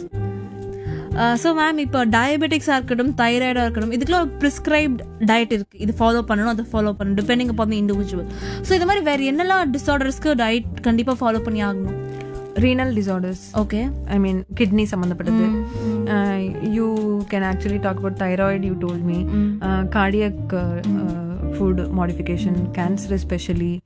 Speaker 4: so ma'am இப்போ டயபெட்டிக்ஸாக இருக்கட்டும் தைராய்டாக இருக்கட்டும் இதுக்கெல்லாம் ஒரு ப்ரிஸ்கிரைப்ட் டயட் இருக்கு இது ஃபாலோ பண்ணணும் அதை ஃபாலோ பண்ணணும் depending upon the individual so இது மாதிரி வேற என்னெல்லாம் டிஸார்டர்ஸ்க்கு டயட் கண்டிப்பாக ஃபாலோ பண்ணி ஆகணும்
Speaker 5: renal disorders
Speaker 4: okay
Speaker 5: I mean kidney சம்மந்தப்பட்டது you can actually talk about thyroid you told me cardiac food modification cancer especially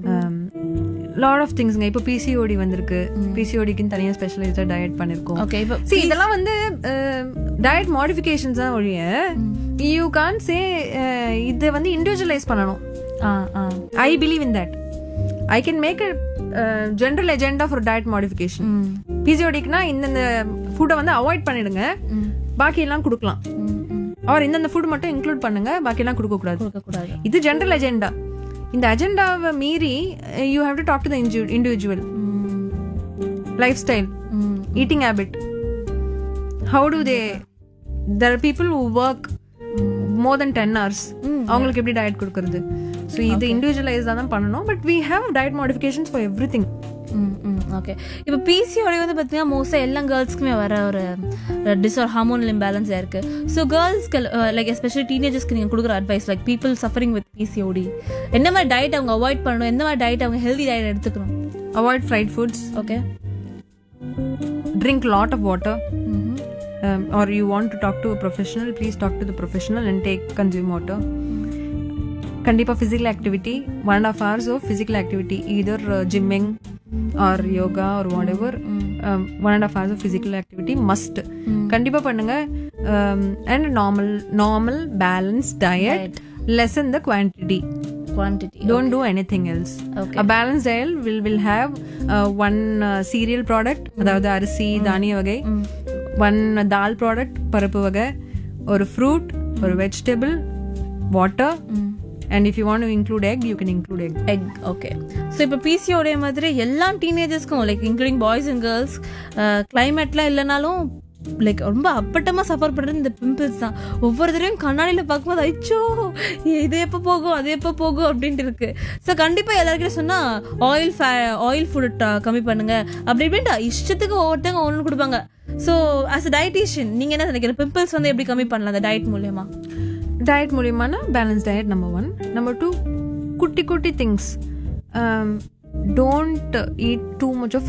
Speaker 5: lot of திங்ஸ்ங்க இப்போ பிசிஓடி வந்திருக்கு பிசிஓடிக்குன்னு தனியாக ஸ்பெஷலைஸ்டாக டயட் பண்ணியிருக்கோம்
Speaker 4: ஓகே இப்போ
Speaker 5: See, இதெல்லாம் வந்து டயட் மாடிஃபிகேஷன்ஸ் தான் ஒழிய யூ கான் சே இதை வந்து இண்டிவிஜுவலைஸ் பண்ணணும்
Speaker 4: ah ah
Speaker 5: I believe in that I can make a general agenda for diet modification பிசிஓடிக்னா இந்தந்த ஃபுட்டை வந்து அவாய்ட் பண்ணிடுங்க பாக்கி எல்லாம் கொடுக்கலாம் ஆர் இந்தந்த ஃபுட் மட்டும் இன்க்ளூட் பண்ணுங்க பாக்கி எல்லாம் கொடுக்க கூடாது
Speaker 4: கொடுக்கக்கூடாது
Speaker 5: இது ஜென்ரல் எஜெண்டா இந்த அஜெண்டாவை மீறி you have to talk to the individual lifestyle eating habit how to they there people who work more than ten hours அவங்களுக்கு எப்படி டயட் கொடுக்கறது ஸோ இது இண்டிவிஜுவலைஸ் தான் பண்ணணும் but we have diet modifications for everything
Speaker 4: okay இப்போ PCOD வந்து பார்த்தீங்கன்னா மோஸ்ட்டாக எல்லா கேர்ள்ஸ்க்குமே வர ஒரு டிஸார் ஹார்மோனல் இம்பேலன்ஸ் இருக்கு ஸோ கேர்ள்ஸ்க்கு லைக் எஸ்பெஷலி டீனேஜர்ஸ்க்கு நீங்கள் கொடுக்குற advice like people suffering with PCOD என்ன மாதிரி டயட் அவங்க அவாய்ட் பண்ணணும் எந்த மாதிரி டயட் அவங்க ஹெல்தி டயட் எடுத்துக்கணும்
Speaker 5: avoid fried foods
Speaker 4: okay
Speaker 5: drink lot of water or you want to talk to professional please talk to the professional and take consume water கண்டிப்பாக physical activity one and half hours of physical activity either gymming or yoga or whatever one and half hours of physical activity must கண்டிப்பாக பண்ணுங்க and normal normal balance diet lessen the quantity
Speaker 4: quantity
Speaker 5: don't do anything else
Speaker 4: Okay.
Speaker 5: a balanced diet will will have uh, one uh, cereal product அதாவது அரிசி தானிய வகை one தால் product பருப்பு வகை ஒரு fruit ஒரு vegetable water and if you want to include egg you can include egg
Speaker 4: egg okay so இப்போ பிசிஓடைய மாதிரி எல்லா டீனேஜர்ஸ்க்கும் like including boys and girls கிளைமேட்லாம் இல்லைனாலும் லைக் ரொம்ப அப்பட்டமா சஃபர் பண்றது இந்த பிம்பிள்ஸ் தான் ஒவ்வொரு தடவையும் கண்ணாடியில பார்க்கும்போது ஐச்சோ இது எப்போ போகும் அது எப்போ போகும் அப்படின்ட்டு இருக்கு ஸோ கண்டிப்பா எல்லாருக்கிட்ட சொன்னா ஆயில் ஆயில் ஃபுட் கம்மி பண்ணுங்க அப்படி இப்படின்ட்டு இஷ்டத்துக்கு ஒவ்வொருத்தவங்க ஒன்று கொடுப்பாங்க ஸோ ஆஸ் அ டயட்டீஷியன் நீங்க என்ன நினைக்கிற பிம்பிள்ஸ் வந்து எப்படி கம்மி பண்ணலாம் அந்த டயட் மூலியமா
Speaker 5: டயட் மூலியமான balance diet number one number two குட்டி குட்டி things don't eat too much of